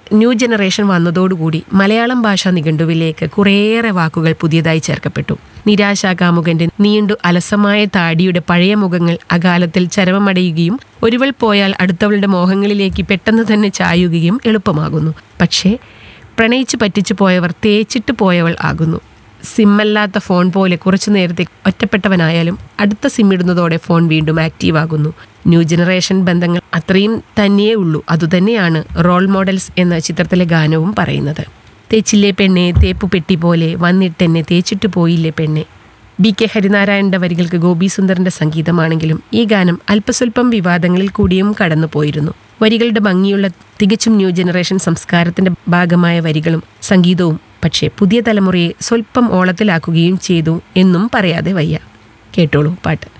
new generation വന്നതോടുകൂടി മലയാളം ഭാഷാ നിഘണ്ടുവിലേക്ക് കുറേയേറെ വാക്കുകൾ പുതിയതായി ചേർക്കപ്പെട്ടു നിരാശാകാമുകന്റെ നീണ്ടു അലസമായ താടിയുടെ പഴയ മുഖങ്ങൾ അകാലത്തിൽ ചരമമടയുകയും ഒരുവൾ പോയാൽ അടുത്തവളുടെ മോഹങ്ങളിലേക്ക് പെട്ടെന്ന് തന്നെ ചായുകയും എളുപ്പമാകുന്നു പക്ഷേ പ്രണയിച്ചു പറ്റിച്ചു പോയവർ തേച്ചിട്ട് പോയവൾ ആകുന്നു സിമ്മല്ലാത്ത ഫോൺ പോലെ കുറച്ചു നേരത്തെ ഒറ്റപ്പെട്ടവനായാലും അടുത്ത സിം ഇടുന്നതോടെ ഫോൺ വീണ്ടും ആക്റ്റീവ് ആകുന്നു ന്യൂ ജനറേഷൻ ബന്ധങ്ങൾ അത്രയും തന്നെയേ ഉള്ളൂ അതുതന്നെയാണ് റോൾ മോഡൽസ് എന്ന ചിത്രത്തിലെ ഗാനവും പറയുന്നത് തേച്ചില്ലേ പെണ്ണെ തേപ്പു പെട്ടി പോലെ വന്നിട്ടെന്നെ തേച്ചിട്ട് പോയില്ലേ പെണ്ണെ ബി കെ ഹരിനാരായണന്റെ വരികൾക്ക് ഗോപി സുന്ദറിന്റെ സംഗീതമാണെങ്കിലും ഈ ഗാനം അല്പസ്വല്പം വിവാദങ്ങളിൽ കൂടിയും കടന്നുപോയിരുന്നു വരികളുടെ ഭംഗിയുള്ള തികച്ചും ന്യൂ ജനറേഷൻ സംസ്കാരത്തിന്റെ ഭാഗമായ വരികളും സംഗീതവും പക്ഷേ പുതിയ തലമുറയെ സ്വല്പം ഓളത്തിലാക്കുകയും ചെയ്തു എന്നും പറയാതെ വയ്യ കേട്ടോളൂ പാട്ട്